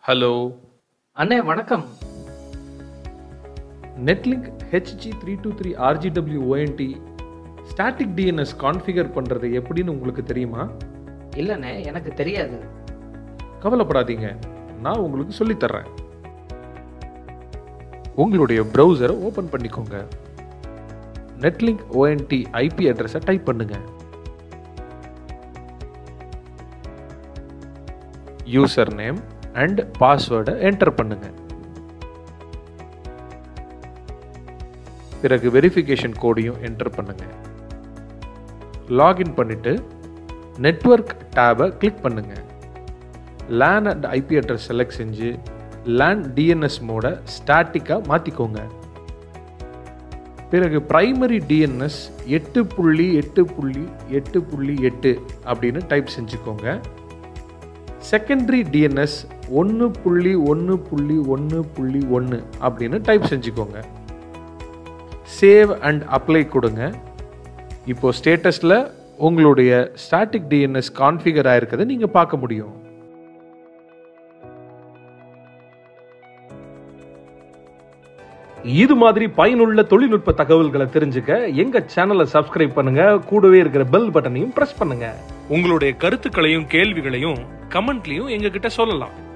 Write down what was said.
hello அண்ணே வணக்கம் Netlink HG three two three RGW ONT static DNS configure பண்ணுறது எப்படின்னு உங்களுக்கு தெரியுமா இல்லைண்ணே எனக்கு தெரியாது கவலைப்படாதீங்க நான் உங்களுக்கு சொல்லித் தர்றேன் உங்களுடைய ப்ரௌசரை ஓப்பன் பண்ணிக்கோங்க நெட்லிங்க் ஓஎன்டி ஐபி அட்ரஸை டைப் பண்ணுங்க யூசர் நேம் அண்ட் பாஸ்வேர்டை என்டர் பண்ணுங்க பிறகு வெரிஃபிகேஷன் கோடையும் என்டர் பண்ணுங்க லாகின் பண்ணிட்டு நெட்வொர்க் டேபை கிளிக் பண்ணுங்க LAN and IP address select செஞ்சு லேன் டிஎன்எஸ் மோட ஸ்டாட்டிக்காக மாற்றிக்கோங்க பிறகு பிரைமரி டிஎன்எஸ் எட்டு புள்ளி எட்டு புள்ளி எட்டு புள்ளி எட்டு அப்படின்னு டைப் செஞ்சுக்கோங்க செகண்டரி டிஎன்எஸ் ஒன்று புள்ளி ஒன்று புள்ளி ஒன்று புள்ளி ஒன்று அப்படின்னு டைப் செஞ்சுக்கோங்க சேவ் அண்ட் அப்ளை கொடுங்க இப்போ ஸ்டேட்டஸில் உங்களுடைய ஸ்டாட்டிக் டிஎன்எஸ் கான்ஃபிகர் ஆயிருக்கதை நீங்கள் பார்க்க முடியும் இது மாதிரி பயனுள்ள தொழில்நுட்ப தகவல்களை தெரிஞ்சுக்க எங்க சேனலை சப்ஸ்கிரைப் பண்ணுங்க கூடவே இருக்கிற பெல் பட்டனையும் பிரஸ் பண்ணுங்க உங்களுடைய கருத்துக்களையும் கேள்விகளையும் கமெண்ட்லயும் எங்க கிட்ட சொல்லலாம்